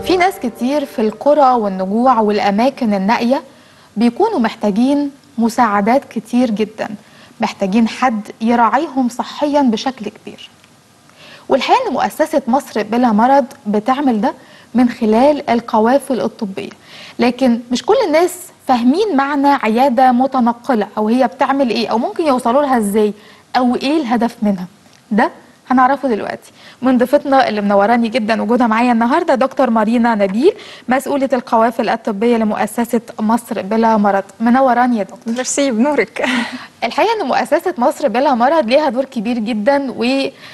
في ناس كتير في القرى والنجوع والأماكن النائية بيكونوا محتاجين مساعدات كتير جدا محتاجين حد يراعيهم صحيا بشكل كبير والحقيقة أن مؤسسة مصر بلا مرض بتعمل ده من خلال القوافل الطبية لكن مش كل الناس فاهمين معنى عيادة متنقلة أو هي بتعمل إيه أو ممكن يوصلوا لها إزاي أو إيه الهدف منها ده هنعرفه دلوقتي من ضيفتنا اللي منوراني جدا وجودها معايا النهارده دكتور مارينا نبيل مسؤوله القوافل الطبيه لمؤسسه مصر بلا مرض منوراني يا دكتور ميرسي بنورك الحقيقه ان مؤسسه مصر بلا مرض ليها دور كبير جدا و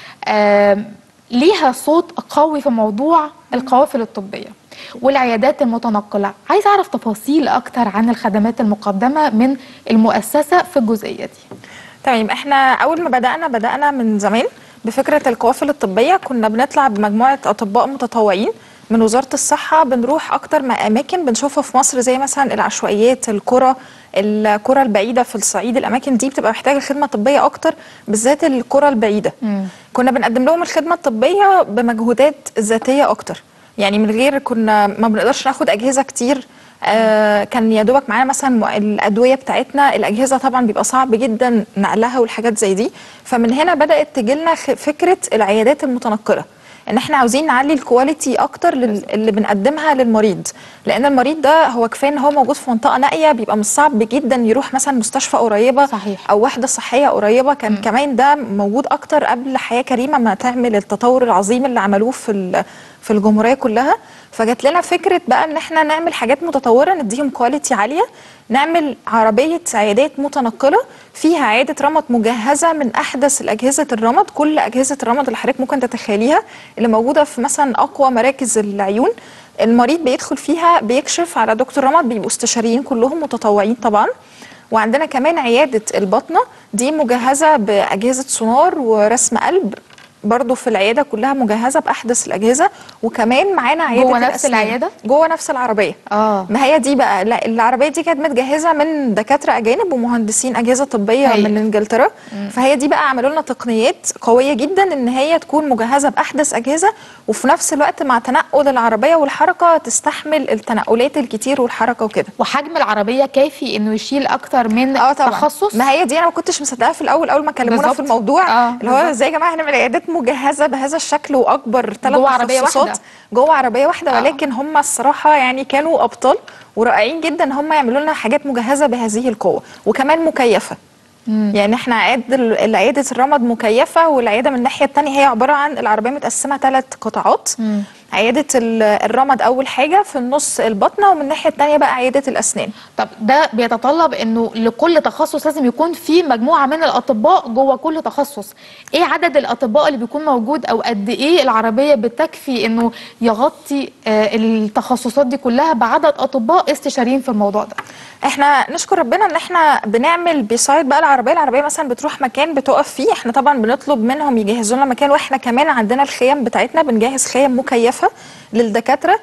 آم، ليها صوت قوي في موضوع القوافل الطبيه والعيادات المتنقله عايز اعرف تفاصيل اكتر عن الخدمات المقدمه من المؤسسه في الجزئيه دي تمام احنا اول ما بدانا بدانا من زمان بفكره القوافل الطبيه كنا بنطلع بمجموعه اطباء متطوعين من وزاره الصحه بنروح اكتر ما اماكن بنشوفها في مصر زي مثلا العشوائيات القرى القرى البعيده في الصعيد الاماكن دي بتبقى محتاجه خدمه طبيه اكتر بالذات القرى البعيده مم. كنا بنقدم لهم الخدمه الطبيه بمجهودات ذاتيه اكتر يعني من غير كنا ما بنقدرش ناخد اجهزه كتير آه كان يا دوبك معانا مثلا م- الادويه بتاعتنا الاجهزه طبعا بيبقى صعب جدا نقلها والحاجات زي دي فمن هنا بدات تجيلنا خ- فكره العيادات المتنقله ان احنا عاوزين نعلي الكواليتي اكتر لل- اللي بنقدمها للمريض لان المريض ده هو كفايه ان هو موجود في منطقه نائيه بيبقى من الصعب جدا يروح مثلا مستشفى قريبه صحيح. او وحده صحيه قريبه كان م. كمان ده موجود اكتر قبل حياه كريمه ما تعمل التطور العظيم اللي عملوه في ال- في الجمهوريه كلها فجات لنا فكره بقى ان احنا نعمل حاجات متطوره نديهم كواليتي عاليه نعمل عربيه عيادات متنقله فيها عياده رمد مجهزه من احدث الاجهزه الرمد كل اجهزه الرمد اللي حضرتك ممكن تتخيليها اللي موجوده في مثلا اقوى مراكز العيون المريض بيدخل فيها بيكشف على دكتور رمد بيبقوا استشاريين كلهم متطوعين طبعا وعندنا كمان عيادة البطنة دي مجهزة بأجهزة سونار ورسم قلب برضو في العيادة كلها مجهزة بأحدث الأجهزة وكمان معانا عيادة جوه نفس الأسنان. العيادة؟ جوه نفس العربية اه ما هي دي بقى لا العربيه دي كانت متجهزه من دكاتره اجانب ومهندسين اجهزه طبيه هايل. من انجلترا فهي دي بقى عملوا لنا تقنيات قويه جدا ان هي تكون مجهزه باحدث اجهزه وفي نفس الوقت مع تنقل العربيه والحركه تستحمل التنقلات الكتير والحركه وكده وحجم العربيه كافي انه يشيل اكتر من اه طبعا تخصص ما هي دي انا ما كنتش مصدقاها في الاول اول ما كلمونا بالظبط. في الموضوع آه، اللي هو بالظبط. ازاي يا جماعه هنعمل عيادات مجهزه بهذا الشكل واكبر ثلاث جوه عربية واحدة. جوه عربيه واحده آه. ولكن هم الصراحه يعني كانوا ابطال ورائعين جدا ان هم يعملوا لنا حاجات مجهزه بهذه القوه وكمان مكيفه يعني احنا عيادة ال- عيادة الرمد مكيفة والعيادة من الناحية التانية هي عبارة عن العربية متقسمة ثلاث قطاعات مم. عيادة ال- الرمد أول حاجة في النص البطنة ومن الناحية التانية بقى عيادة الأسنان طب ده بيتطلب انه لكل تخصص لازم يكون في مجموعه من الاطباء جوه كل تخصص ايه عدد الاطباء اللي بيكون موجود او قد ايه العربيه بتكفي انه يغطي آه التخصصات دي كلها بعدد اطباء استشاريين في الموضوع ده احنا نشكر ربنا ان احنا بنعمل بيسايد بقى العربيه العربيه مثلا بتروح مكان بتقف فيه احنا طبعا بنطلب منهم يجهزوا لنا مكان واحنا كمان عندنا الخيم بتاعتنا بنجهز خيم مكيفه للدكاتره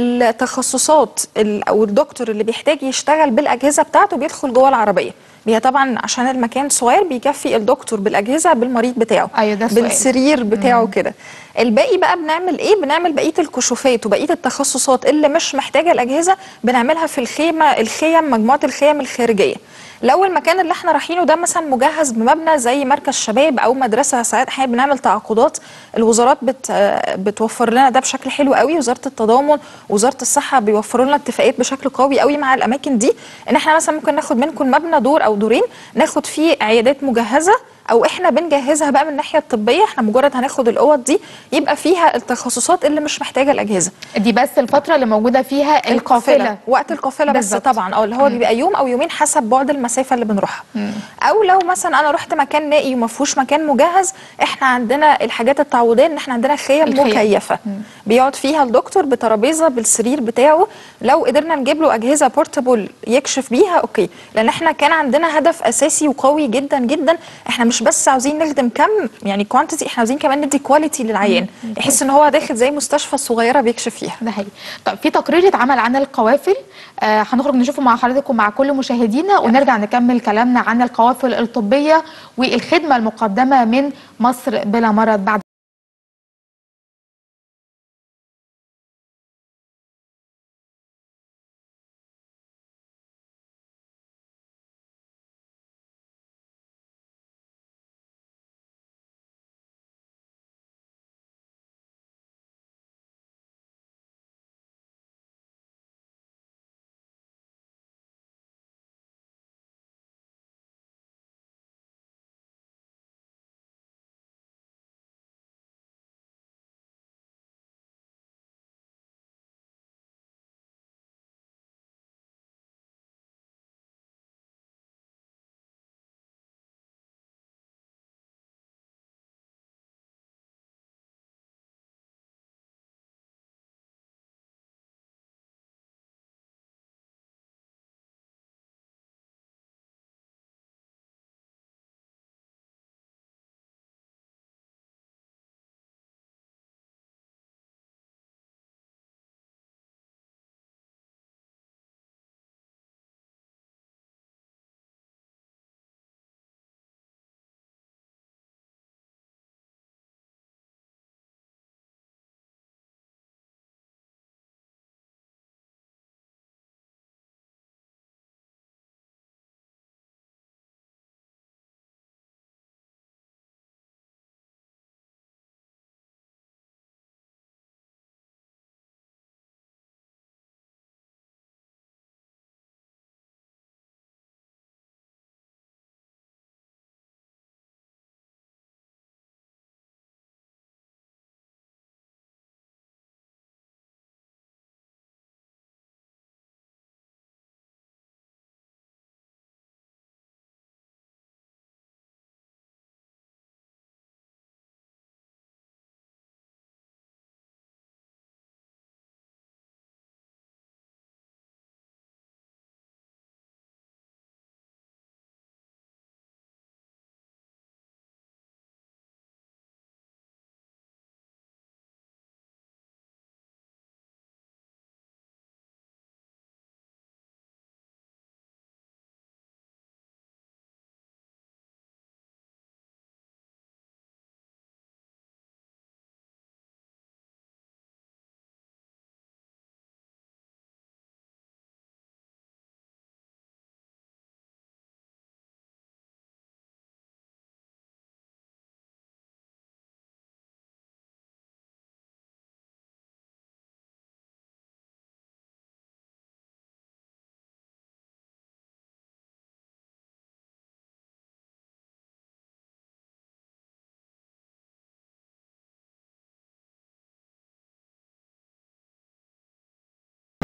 التخصصات ال- او الدكتور اللي بيحتاج يشتغل بالاجهزه بتاعته بيدخل جوه العربيه هي طبعا عشان المكان صغير بيكفي الدكتور بالاجهزه بالمريض بتاعه أيوة، ده سؤال. بالسرير بتاعه كده الباقي بقى بنعمل ايه بنعمل بقيه الكشوفات وبقيه التخصصات اللي مش محتاجه الاجهزه بنعملها في الخيمه الخيم مجموعه الخيم الخارجيه لو المكان اللي احنا رايحينه ده مثلا مجهز بمبنى زي مركز شباب او مدرسه ساعات احيانا بنعمل تعاقدات الوزارات بت بتوفر لنا ده بشكل حلو قوي وزاره التضامن وزاره الصحه بيوفروا لنا اتفاقات بشكل قوي قوي مع الاماكن دي ان احنا مثلا ممكن ناخد منكم مبنى دور او دورين ناخد فيه عيادات مجهزه او احنا بنجهزها بقى من الناحيه الطبيه احنا مجرد هناخد الاوض دي يبقى فيها التخصصات اللي مش محتاجه الاجهزه دي بس الفتره اللي موجوده فيها القافله وقت القافله بس بالظبط. طبعا اه اللي هو بيبقى يوم او يومين حسب بعد المسافه اللي بنروحها او لو مثلا انا رحت مكان نائي وما فيهوش مكان مجهز احنا عندنا الحاجات التعويضيه ان احنا عندنا خيم الخيم. مكيفه بيقعد فيها الدكتور بترابيزه بالسرير بتاعه لو قدرنا نجيب له اجهزه بورتابل يكشف بيها اوكي لان احنا كان عندنا هدف اساسي وقوي جدا جدا احنا مش بس عاوزين نخدم كم يعني كوانتيتي احنا عاوزين كمان ندي كواليتي للعيان يحس ان هو داخل زي مستشفى صغيره بيكشف فيها ده حقيقي طب في تقرير اتعمل عن القوافل آه هنخرج نشوفه مع حضرتك ومع كل مشاهدينا ونرجع نكمل كلامنا عن القوافل الطبيه والخدمه المقدمه من مصر بلا مرض بعد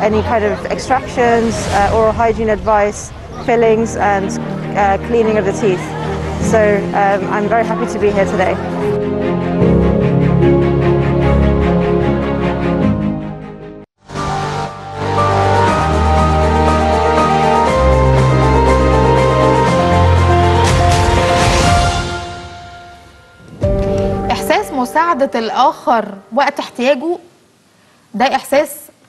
any kind of extractions, uh, oral hygiene advice, fillings, and uh, cleaning of the teeth. So um, I'm very happy to be here today. إحساس مساعدة الآخر وقت احتياجه ده إحساس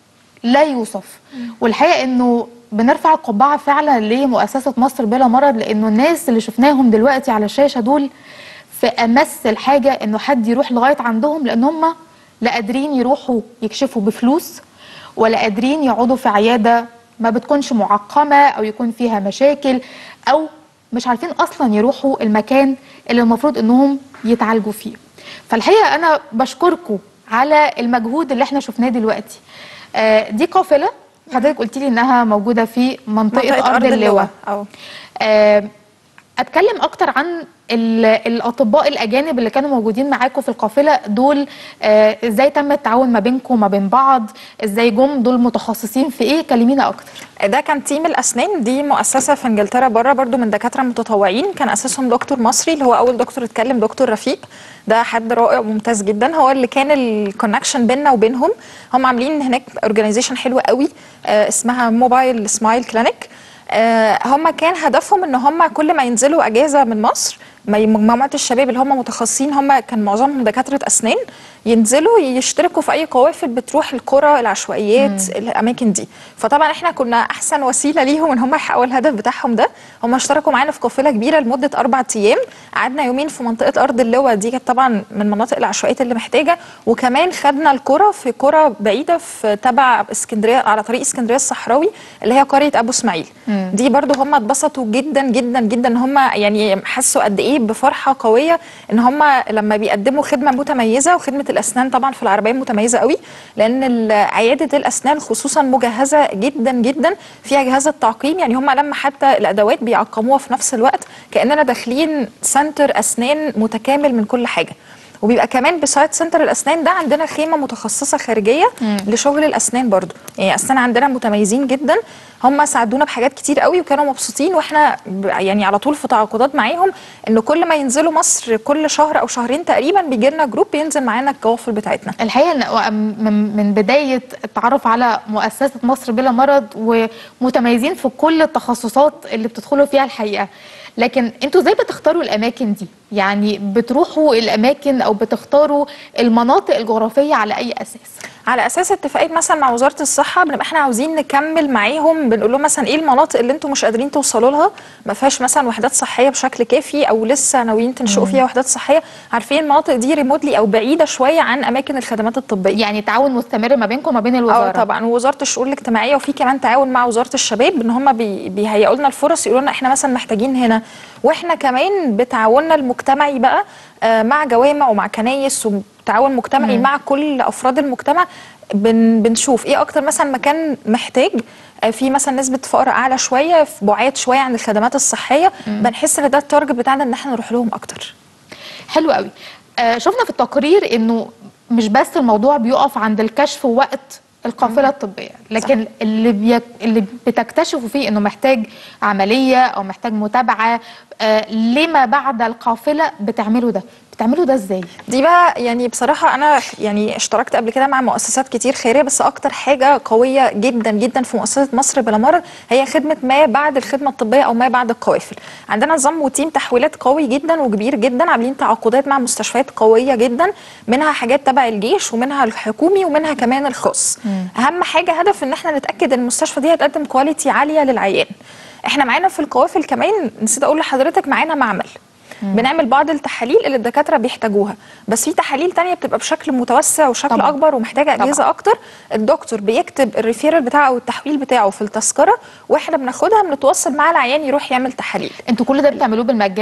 لا يوصف والحقيقة إنه بنرفع القبعة فعلا لمؤسسة مصر بلا مرض لأنه الناس اللي شفناهم دلوقتي على الشاشة دول في أمس الحاجة إنه حد يروح لغاية عندهم لأن هم لا قادرين يروحوا يكشفوا بفلوس ولا قادرين يقعدوا في عيادة ما بتكونش معقمة أو يكون فيها مشاكل أو مش عارفين أصلا يروحوا المكان اللي المفروض إنهم يتعالجوا فيه فالحقيقة أنا بشكركم على المجهود اللي احنا شفناه دلوقتي آه، دي قافلة حضرتك قلت لي إنها موجودة في منطقة, منطقة أرض اللواء أو آه، اتكلم اكتر عن ال- الاطباء الاجانب اللي كانوا موجودين معاكم في القافله دول آه، ازاي تم التعاون ما بينكم وما بين بعض ازاي جم دول متخصصين في ايه كلمينا اكتر ده كان تيم الاسنان دي مؤسسه في انجلترا بره برضو من دكاتره متطوعين كان اساسهم دكتور مصري اللي هو اول دكتور اتكلم دكتور رفيق ده حد رائع وممتاز جدا هو اللي كان الكونكشن بيننا وبينهم هم عاملين هناك اورجانيزيشن حلوه قوي آه اسمها موبايل سمايل كلينيك آه هم كان هدفهم ان هم كل ما ينزلوا اجازه من مصر ما ي- مجموعه الشباب اللي هم متخصصين هم كان معظمهم دكاتره اسنان ينزلوا يشتركوا في اي قوافل بتروح القرى العشوائيات الاماكن دي فطبعا احنا كنا احسن وسيله ليهم ان هم يحققوا الهدف بتاعهم ده هم اشتركوا معانا في قافله كبيره لمده اربع ايام قعدنا يومين في منطقه ارض اللواء دي كانت طبعا من مناطق العشوائيات اللي محتاجه وكمان خدنا القرى في قرى بعيده في تبع اسكندريه على طريق اسكندريه الصحراوي اللي هي قريه ابو اسماعيل دي برضو هم اتبسطوا جدا جدا جدا ان هم يعني حسوا قد ايه بفرحه قويه ان هم لما بيقدموا خدمه متميزه وخدمه الاسنان طبعا في العربيه متميزه قوي لان ال- عياده الاسنان خصوصا مجهزه جدا جدا فيها جهاز التعقيم يعني هم لما حتى الادوات بيعقموها في نفس الوقت كاننا داخلين سنتر اسنان متكامل من كل حاجه وبيبقى كمان بسايد سنتر الاسنان ده عندنا خيمه متخصصه خارجيه لشغل الاسنان برضو يعني اسنان عندنا متميزين جدا هم ساعدونا بحاجات كتير قوي وكانوا مبسوطين واحنا ب- يعني على طول في تعاقدات معاهم ان كل ما ينزلوا مصر كل شهر او شهرين تقريبا بيجي لنا جروب بينزل معانا القوافل بتاعتنا الحقيقه إن من من بدايه التعرف على مؤسسه مصر بلا مرض ومتميزين في كل التخصصات اللي بتدخلوا فيها الحقيقه لكن انتوا ازاي بتختاروا الاماكن دي يعني بتروحوا الاماكن او بتختاروا المناطق الجغرافيه على اي اساس على اساس اتفاقيه مثلا مع وزاره الصحه بنبقى احنا عاوزين نكمل معاهم بنقول لهم مثلا ايه المناطق اللي انتم مش قادرين توصلوا لها ما فيهاش مثلا وحدات صحيه بشكل كافي او لسه ناويين تنشئوا فيها وحدات صحيه عارفين المناطق دي ريموتلي او بعيده شويه عن اماكن الخدمات الطبيه يعني تعاون مستمر ما بينكم وما بين اه الوزاره طبعا ووزاره الشؤون الاجتماعيه وفي كمان تعاون مع وزاره الشباب ان هم بي بيهيئوا لنا الفرص يقولوا لنا احنا مثلا محتاجين هنا واحنا كمان بتعاوننا المجتمعي بقى آه، مع جوامع ومع كنايس وتعاون مجتمعي مع كل افراد المجتمع بن بنشوف ايه اكتر مثلا مكان محتاج آه، في مثلا نسبه فقر اعلى شويه في بعاد شويه عن الخدمات الصحيه بنحس ان ده التارجت بتاعنا ان احنا نروح لهم اكتر حلو قوي آه شفنا في التقرير انه مش بس الموضوع بيقف عند الكشف وقت القافله الطبيه لكن اللي بيك اللي بتكتشفوا فيه انه محتاج عمليه او محتاج متابعه آه لما بعد القافله بتعملوا ده بتعملوا ده ازاي دي بقى يعني بصراحة أنا يعني اشتركت قبل كده مع مؤسسات كتير خيرية بس أكتر حاجة قوية جدا جدا في مؤسسة مصر بلا مرض هي خدمة ما بعد الخدمة الطبية أو ما بعد القوافل. عندنا نظام وتيم تحويلات قوي جدا وكبير جدا عاملين تعاقدات مع مستشفيات قوية جدا منها حاجات تبع الجيش ومنها الحكومي ومنها كمان الخاص. أهم حاجة هدف إن احنا نتأكد إن المستشفى دي هتقدم كواليتي عالية للعيان. احنا معانا في القوافل كمان نسيت أقول لحضرتك معانا معمل. بنعمل بعض التحاليل اللي الدكاتره بيحتاجوها بس في تحاليل تانية بتبقى بشكل متوسع وشكل طبعاً. طبعا. اكبر ومحتاجه اجهزه طبعاً. اكتر الدكتور بيكتب الريفيرال بتاعه او التحويل بتاعه في التذكره واحنا بناخدها بنتواصل مع العيان يروح يعمل تحاليل انتوا كل ده بتعملوه بالمجان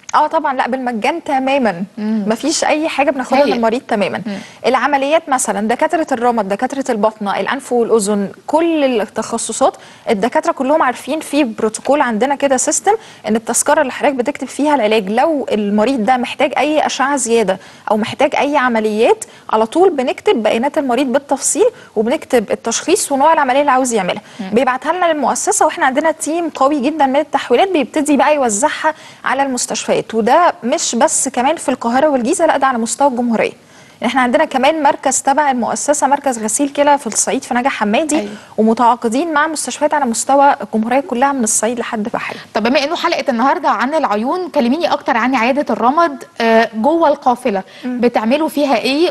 اه طبعا لا بالمجان تماما مفيش اي حاجه بناخدها هايل. للمريض تماما العمليات مثلا دكاتره الرمد دكاتره البطنه الانف والاذن كل التخصصات الدكاتره كلهم عارفين في بروتوكول عندنا كده سيستم ان التذكره اللي حضرتك بتكتب فيها العلاج لو المريض ده محتاج اي اشعه زياده او محتاج اي عمليات على طول بنكتب بيانات المريض بالتفصيل وبنكتب التشخيص ونوع العمليه اللي عاوز يعملها بيبعتها لنا للمؤسسه واحنا عندنا تيم قوي جدا من التحويلات بيبتدي بقى يوزعها على المستشفيات وده مش بس كمان في القاهره والجيزه لا ده على مستوى الجمهوريه احنا عندنا كمان مركز تبع المؤسسه مركز غسيل كلى في الصعيد في نجع حمادي أيوة. ومتعاقدين مع مستشفيات على مستوى الجمهوريه كلها من الصعيد لحد بحري طب بما انه حلقه النهارده عن العيون كلميني اكتر عن عياده الرمد آه، جوه القافله بتعملوا فيها ايه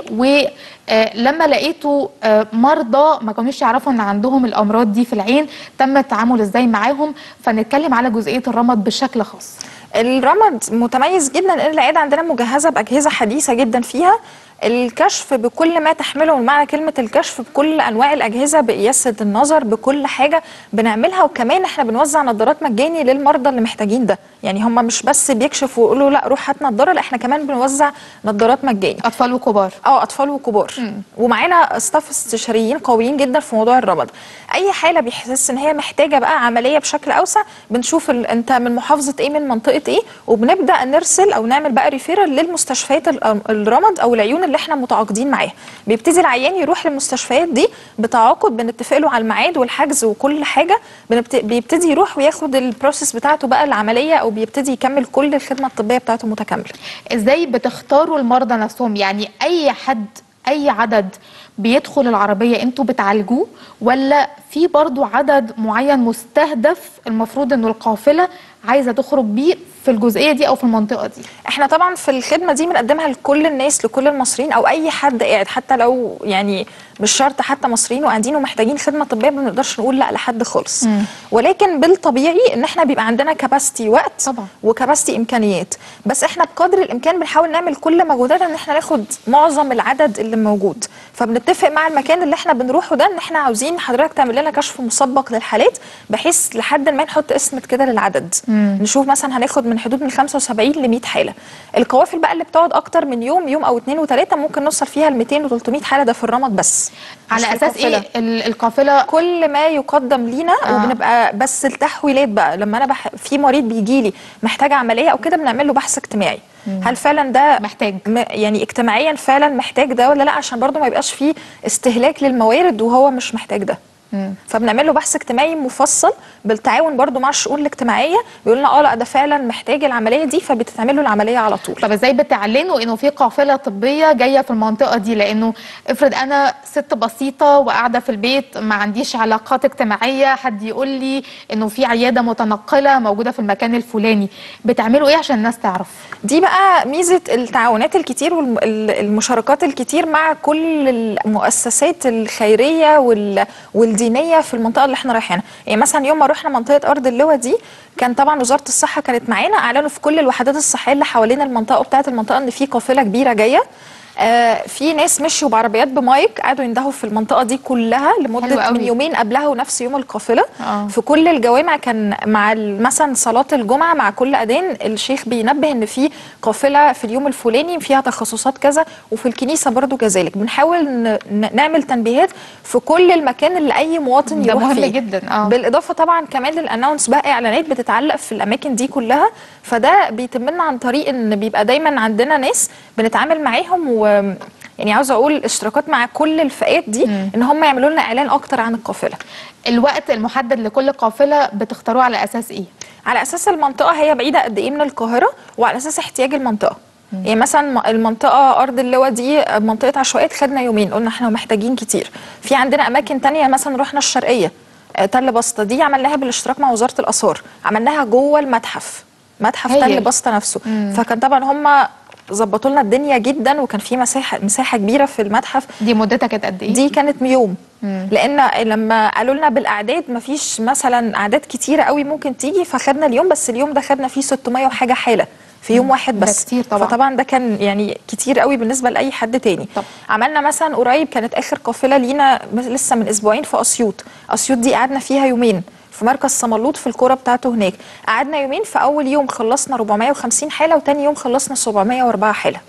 ولما لقيتوا آه، مرضى ما كانوش يعرفوا ان عندهم الامراض دي في العين تم التعامل ازاي معاهم فنتكلم على جزئيه الرمد بشكل خاص الرمد متميز جدا ان العياده عندنا مجهزه باجهزه حديثه جدا فيها الكشف بكل ما تحمله معنى كلمه الكشف بكل انواع الاجهزه بقياسه النظر بكل حاجه بنعملها وكمان احنا بنوزع نظارات مجاني للمرضى اللي محتاجين ده يعني هم مش بس بيكشفوا ويقولوا لا روح هات نظاره لا احنا كمان بنوزع نظارات مجاني اطفال وكبار اه اطفال وكبار ومعانا ستاف استشاريين قويين جدا في موضوع الرمد اي حاله بيحس ان هي محتاجه بقى عمليه بشكل اوسع بنشوف ال... انت من محافظه ايه من منطقه ايه وبنبدا نرسل او نعمل بقى ريفيرال للمستشفيات ال- الرمد او العيون اللي احنا متعاقدين معاها بيبتدي العيان يروح للمستشفيات دي بتعاقد بنتفق له على الميعاد والحجز وكل حاجه بنبت... بيبتدي يروح وياخد البروسيس بتاعته بقى العمليه او بيبتدي يكمل كل الخدمه الطبيه بتاعته متكامله ازاي بتختاروا المرضى نفسهم يعني اي حد اي عدد بيدخل العربية انتوا بتعالجوه ولا في برضو عدد معين مستهدف المفروض انه القافلة عايزة تخرج بيه في الجزئية دي او في المنطقة دي احنا طبعا في الخدمه دي بنقدمها لكل الناس لكل المصريين او اي حد قاعد حتى لو يعني مش شرط حتى مصريين وقاعدين ومحتاجين خدمه طبيه ما بنقدرش نقول لا لحد خالص مم. ولكن بالطبيعي ان احنا بيبقى عندنا كباستي وقت طبعا. وكباستي امكانيات بس احنا بقدر الامكان بنحاول نعمل كل مجهوداتنا ان احنا ناخد معظم العدد اللي موجود فبنتفق مع المكان اللي احنا بنروحه ده ان احنا عاوزين حضرتك تعمل لنا كشف مسبق للحالات بحيث لحد ما نحط اسمت كده للعدد مم. نشوف مثلا هناخد من حدود من 75 ل 100 حاله القوافل بقى اللي بتقعد اكتر من يوم يوم او اتنين وتلاته ممكن نوصل فيها ل 200 و 300 حاله ده في الرمد بس مش على في اساس القافلة. ايه ال- القافلة كل ما يقدم لينا آه. آه. وبنبقى بس التحويلات بقى لما انا بح... في مريض بيجي لي محتاج عمليه او كده بنعمل له بحث اجتماعي هل فعلا ده محتاج. م... يعني اجتماعيا فعلا محتاج ده ولا لا عشان برضه ما يبقاش فيه استهلاك للموارد وهو مش محتاج ده مم. فبنعمل له بحث اجتماعي مفصل بالتعاون برضه مع الشؤون الاجتماعيه بيقول لنا اه لا ده فعلا محتاج العمليه دي فبتتعمل له العمليه على طول طب ازاي بتعلنوا انه في قافله طبيه جايه في المنطقه دي لانه افرض انا ست بسيطه وقاعده في البيت ما عنديش علاقات اجتماعيه حد يقول لي انه في عياده متنقله موجوده في المكان الفلاني بتعملوا ايه عشان الناس تعرف دي بقى ميزه التعاونات الكتير والمشاركات الكتير مع كل المؤسسات الخيريه وال- والدينيه في المنطقه اللي احنا رايحينها يعني مثلا يوم ما رحنا منطقه ارض اللواء دي كان طبعا وزاره الصحه كانت معانا اعلنوا في كل الوحدات الصحيه اللي حوالين المنطقه بتاعه المنطقه ان في قافله كبيره جايه آه في ناس مشوا بعربيات بمايك قعدوا يندهوا في المنطقه دي كلها حلو لمده قوي. من يومين قبلها ونفس يوم القافله آه. في كل الجوامع كان مع ال- مثلا صلاه الجمعه مع كل اذان الشيخ بينبه ان في قافله في اليوم الفلاني فيها تخصصات كذا وفي الكنيسه برضو كذلك بنحاول ن- ن- نعمل تنبيهات في كل المكان اللي اي مواطن ده يروح مهم فيه جدا، آه. بالاضافه طبعا كمان للانونس بقى اعلانات بتتعلق في الاماكن دي كلها فده بيتم لنا عن طريق ان بيبقى دايما عندنا ناس بنتعامل معاهم و يعني عاوزه اقول اشتراكات مع كل الفئات دي ان هم يعملوا لنا اعلان اكتر عن القافله الوقت المحدد لكل قافله بتختاروه على اساس ايه على اساس المنطقه هي بعيده قد ايه من القاهره وعلى اساس احتياج المنطقه يعني مثلا م- المنطقه ارض اللواء دي منطقه عشوائيات خدنا يومين قلنا احنا محتاجين كتير في عندنا اماكن تانية مثلا رحنا الشرقيه آه، تل بسطه دي عملناها بالاشتراك مع وزاره الاثار عملناها جوه المتحف متحف هايل. تل بسطه نفسه فكان طبعا هم ظبطوا لنا الدنيا جدا وكان في مساحه مساحه كبيره في المتحف دي مدتها كانت قد ايه دي كانت يوم لان لما قالوا لنا بالاعداد مفيش مثلا اعداد كتيره قوي ممكن تيجي فخدنا اليوم بس اليوم ده خدنا فيه 600 وحاجه حاله في يوم واحد ده بس كتير طبعا. فطبعا ده كان يعني كتير قوي بالنسبه لاي حد تاني طب. عملنا مثلا قريب كانت اخر قافله لينا لسه من اسبوعين في اسيوط اسيوط دي قعدنا فيها يومين في مركز صملوط في الكوره بتاعته هناك قعدنا يومين في اول يوم خلصنا 450 حاله وتاني يوم خلصنا 704 حاله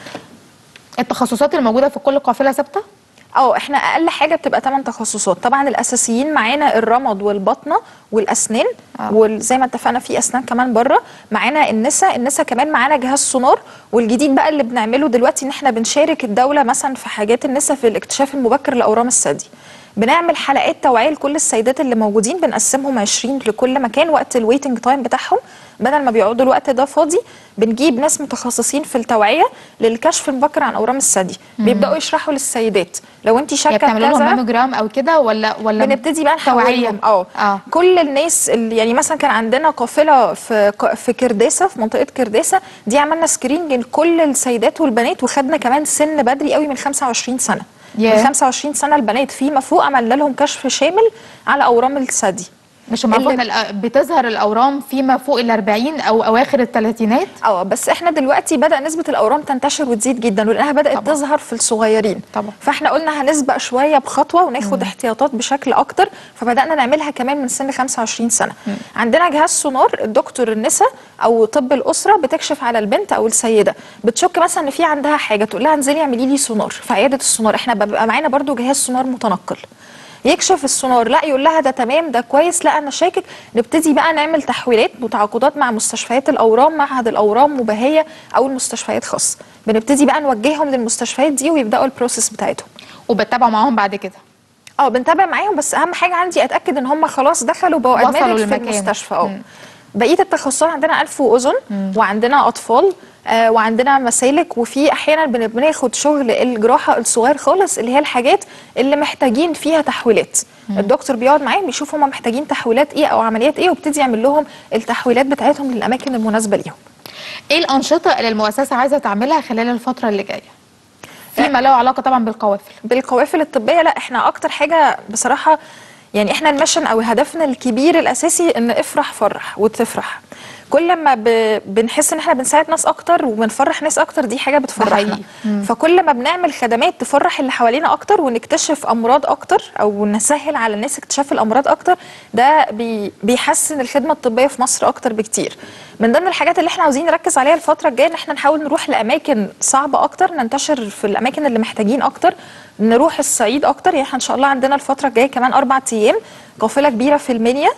التخصصات الموجوده في كل قافله ثابته اه احنا اقل حاجه بتبقى 8 تخصصات طبعا الاساسيين معانا الرمد والبطنه والاسنان آه. وزي ما اتفقنا في اسنان كمان بره معانا النسا النسا كمان معانا جهاز سونار والجديد بقى اللي بنعمله دلوقتي ان احنا بنشارك الدوله مثلا في حاجات النسا في الاكتشاف المبكر لاورام الثدي بنعمل حلقات توعيه لكل السيدات اللي موجودين بنقسمهم 20 لكل مكان وقت الويتنج تايم بتاعهم بدل ما بيقعدوا الوقت ده فاضي بنجيب ناس متخصصين في التوعيه للكشف المبكر عن اورام الثدي بيبداوا يشرحوا للسيدات لو انت يعني شاكه بتعملوا لهم كذا ماموجرام او كده ولا ولا بنبتدي بقى توعية؟ نحولهم اه اه كل الناس اللي يعني مثلا كان عندنا قافله في ق- في كرداسه في منطقه كرداسه دي عملنا سكرينج لكل السيدات والبنات وخدنا كمان سن بدري قوي من 25 سنه ياه. من 25 سنه البنات فيما فوق عملنا لهم كشف شامل على اورام الثدي مش المفروض اللي- ان الأ- بتظهر الاورام فيما فوق ال 40 او اواخر الثلاثينات اه بس احنا دلوقتي بدا نسبه الاورام تنتشر وتزيد جدا ولانها بدات طبعا. طبعا. تظهر في الصغيرين طبعا. فاحنا قلنا هنسبق شويه بخطوه وناخد احتياطات بشكل اكتر فبدانا نعملها كمان من سن 25 سنه عندنا جهاز سونار الدكتور النساء او طب الاسره بتكشف على البنت او السيده بتشك مثلا ان في عندها حاجه تقول لها انزلي اعملي لي سونار في عياده السونار احنا بيبقى معانا برضو جهاز سونار متنقل يكشف السونار لا يقول لها ده تمام ده كويس لا انا شاكك نبتدي بقى نعمل تحويلات وتعاقدات مع مستشفيات الاورام معهد الاورام مباهيه او المستشفيات خاصه بنبتدي بقى نوجههم للمستشفيات دي ويبداوا البروسيس بتاعتهم وبتتابعوا معاهم بعد كده اه بنتابع معاهم بس اهم حاجه عندي اتاكد ان هم خلاص دخلوا بقوا وصلوا ادمنت في للمكان. المستشفى اه مم. بقيه التخصصات عندنا انف واذن وعندنا اطفال آه وعندنا مسالك وفي احيانا بن- بناخد شغل الجراحه الصغير خالص اللي هي الحاجات اللي محتاجين فيها تحويلات الدكتور بيقعد معاهم بيشوف هم محتاجين تحويلات ايه او عمليات ايه وابتدي يعمل لهم التحويلات بتاعتهم للاماكن المناسبه ليهم ايه الانشطه اللي المؤسسه عايزه تعملها خلال الفتره اللي جايه فيما له علاقه طبعا بالقوافل بالقوافل الطبيه لا احنا اكتر حاجه بصراحه يعني احنا المشن او هدفنا الكبير الاساسي ان افرح فرح وتفرح كل ما ب... بنحس ان احنا بنساعد ناس اكتر وبنفرح ناس اكتر دي حاجه بتفرحنا حقيقي. مم. فكل ما بنعمل خدمات تفرح اللي حوالينا اكتر ونكتشف امراض اكتر او نسهل على الناس اكتشاف الامراض اكتر ده بي... بيحسن الخدمه الطبيه في مصر اكتر بكتير من ضمن الحاجات اللي احنا عاوزين نركز عليها الفتره الجايه ان احنا نحاول نروح لاماكن صعبه اكتر ننتشر في الاماكن اللي محتاجين اكتر نروح الصعيد اكتر يعني احنا ان شاء الله عندنا الفتره الجايه كمان اربع ايام قافله كبيره في المنيا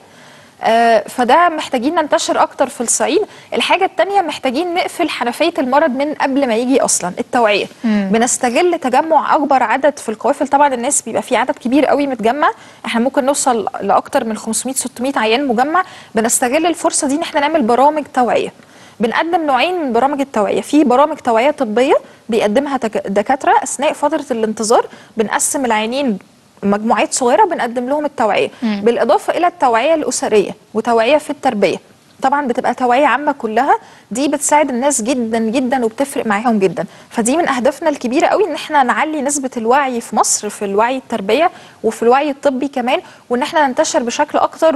آه، فده محتاجين ننتشر اكتر في الصعيد الحاجه التانية محتاجين نقفل حنفيه المرض من قبل ما يجي اصلا التوعيه مم. بنستغل تجمع اكبر عدد في القوافل طبعا الناس بيبقى في عدد كبير قوي متجمع احنا ممكن نوصل لاكتر من 500 600 عيان مجمع بنستغل الفرصه دي ان احنا نعمل برامج توعيه بنقدم نوعين من برامج التوعيه في برامج توعيه طبيه بيقدمها تك- دكاتره اثناء فتره الانتظار بنقسم العيانين مجموعات صغيره بنقدم لهم التوعيه مم. بالاضافه الى التوعيه الاسريه وتوعيه في التربيه طبعا بتبقى توعيه عامه كلها دي بتساعد الناس جدا جدا وبتفرق معاهم جدا فدي من اهدافنا الكبيره قوي ان احنا نعلي نسبه الوعي في مصر في الوعي التربيه وفي الوعي الطبي كمان وان احنا ننتشر بشكل اكتر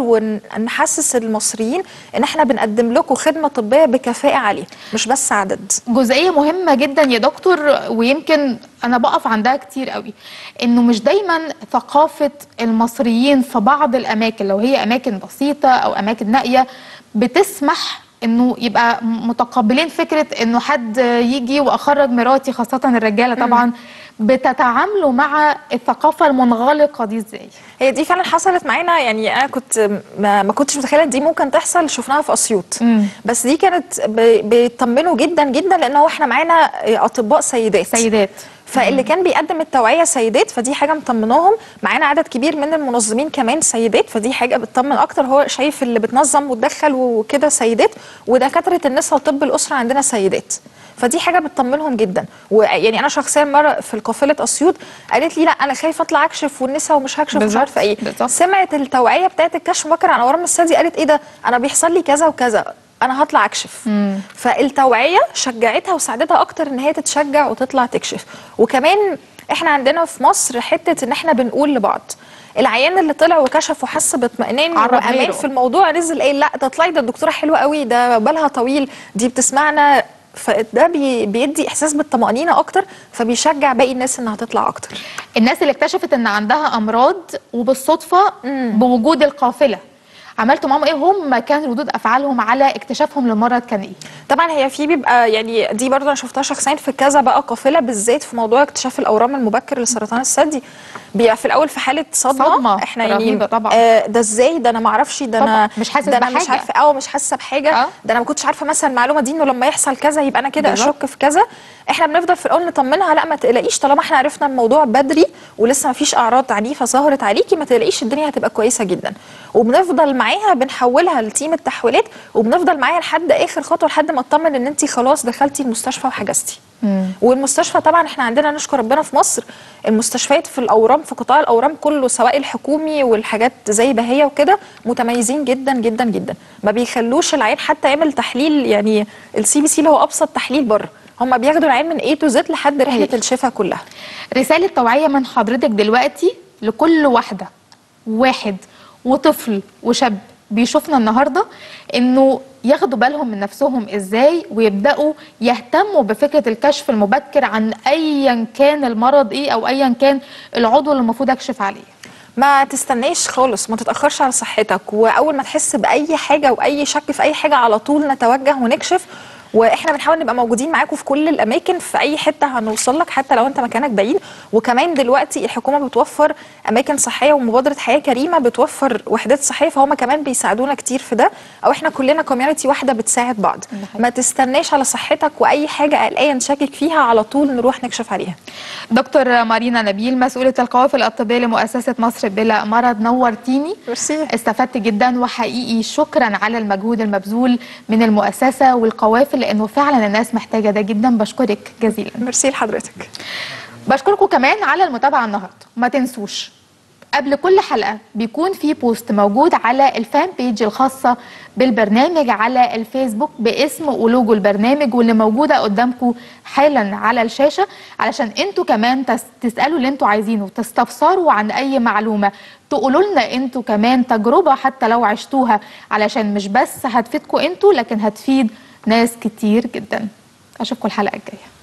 ونحسس المصريين ان احنا بنقدم لكم خدمه طبيه بكفاءه عاليه مش بس عدد جزئيه مهمه جدا يا دكتور ويمكن انا بقف عندها كتير قوي انه مش دايما ثقافه المصريين في بعض الاماكن لو هي اماكن بسيطه او اماكن نائيه بتسمح انه يبقى متقبلين فكره انه حد يجي واخرج مراتي خاصه الرجاله طبعا بتتعاملوا مع الثقافه المنغلقه دي ازاي هي دي فعلا حصلت معانا يعني انا كنت ما, ما كنتش متخيله إن دي ممكن تحصل شفناها في اسيوط مم. بس دي كانت ب- بيطمنوا جدا جدا لان هو احنا معانا اطباء سيدات سيدات فاللي كان بيقدم التوعيه سيدات فدي حاجه مطمناهم معانا عدد كبير من المنظمين كمان سيدات فدي حاجه بتطمن اكتر هو شايف اللي بتنظم وتدخل وكده سيدات ودكاتره النساء وطب الاسره عندنا سيدات فدي حاجه بتطمنهم جدا ويعني انا شخصيا مره في القافله اسيوط قالت لي لا انا خايفه اطلع اكشف والنساء ومش هكشف مش بالظبط، عارفه ايه بالظبط. سمعت التوعيه بتاعت الكشف مبكر عن اورام الثدي قالت ايه ده انا بيحصل لي كذا وكذا انا هطلع اكشف فالتوعيه شجعتها وساعدتها اكتر ان هي تتشجع وتطلع تكشف وكمان احنا عندنا في مصر حته ان احنا بنقول لبعض العيان اللي طلع وكشف وحس باطمئنان عرف وامان غيره. في الموضوع نزل ايه لا ده طلعي ده الدكتوره حلوه قوي ده بالها طويل دي بتسمعنا فده بي بيدي احساس بالطمانينه اكتر فبيشجع باقي الناس انها تطلع اكتر الناس اللي اكتشفت ان عندها امراض وبالصدفه بوجود القافله عملتوا معاهم ايه هم كان ردود افعالهم على اكتشافهم للمرض كان ايه طبعا هي في بيبقى يعني دي برضه انا شفتها شخصيا في كذا بقى قافله بالذات في موضوع اكتشاف الاورام المبكر لسرطان الثدي بيبقى في الاول في حاله صدمه, صدمة احنا يعني رهيبة طبعا. آه ده ازاي ده انا ما اعرفش ده انا طبعا. مش حاسس ده انا مش بحاجة. عارفه اه مش حاسه بحاجه آه. ده انا ما كنتش عارفه مثلا المعلومه دي انه لما يحصل كذا يبقى انا كده بالظبط. اشك في كذا احنا بنفضل في الاول نطمنها لا ما تقلقيش طالما احنا عرفنا الموضوع بدري ولسه ما فيش اعراض عنيفه ظهرت عليكي ما تقلقيش الدنيا هتبقى كويسه جدا وبنفضل معاها بنحولها لتيم التحويلات وبنفضل معاها لحد اخر خطوه لحد ما اطمن ان انت خلاص دخلتي المستشفى وحجزتي والمستشفى طبعا احنا عندنا نشكر ربنا في مصر المستشفيات في الاورام في قطاع الاورام كله سواء الحكومي والحاجات زي بهيه وكده متميزين جدا جدا جدا ما بيخلوش العين حتى يعمل تحليل يعني السي بي سي اللي هو ابسط تحليل بره هم بياخدوا العين من اي تو زد لحد رحله هايل. الشفاء كلها رسالة توعية من حضرتك دلوقتي لكل واحدة واحد وطفل وشاب بيشوفنا النهاردة انه ياخدوا بالهم من نفسهم ازاي ويبدأوا يهتموا بفكرة الكشف المبكر عن ايا كان المرض ايه او ايا كان العضو اللي المفروض اكشف عليه ما تستناش خالص ما تتاخرش على صحتك واول ما تحس باي حاجه واي شك في اي حاجه على طول نتوجه ونكشف واحنا بنحاول نبقى موجودين معاكم في كل الاماكن في اي حته هنوصل لك حتى لو انت مكانك بعيد وكمان دلوقتي الحكومه بتوفر اماكن صحيه ومبادره حياه كريمه بتوفر وحدات صحيه فهم كمان بيساعدونا كتير في ده او احنا كلنا كوميونتي واحده بتساعد بعض ده حقيقي. ما تستناش على صحتك واي حاجه قلقان شاكك فيها على طول نروح نكشف عليها دكتور مارينا نبيل مسؤولة القوافل الطبية لمؤسسة مصر بلا مرض نورتيني ميرسي استفدت جدا وحقيقي شكرا على المجهود المبذول من المؤسسة والقوافل لأنه فعلا الناس محتاجة ده جدا بشكرك جزيلا ميرسي لحضرتك بشكركم كمان على المتابعة النهاردة ما تنسوش قبل كل حلقة بيكون في بوست موجود على الفان بيج الخاصة بالبرنامج على الفيسبوك باسم ولوجو البرنامج واللي موجودة قدامكم حالا على الشاشة علشان انتوا كمان تس- تسألوا اللي انتوا عايزينه تستفسروا عن اي معلومة تقولوا لنا انتوا كمان تجربة حتى لو عشتوها علشان مش بس هتفيدكم انتوا لكن هتفيد ناس كتير جدا اشوفكم الحلقة الجاية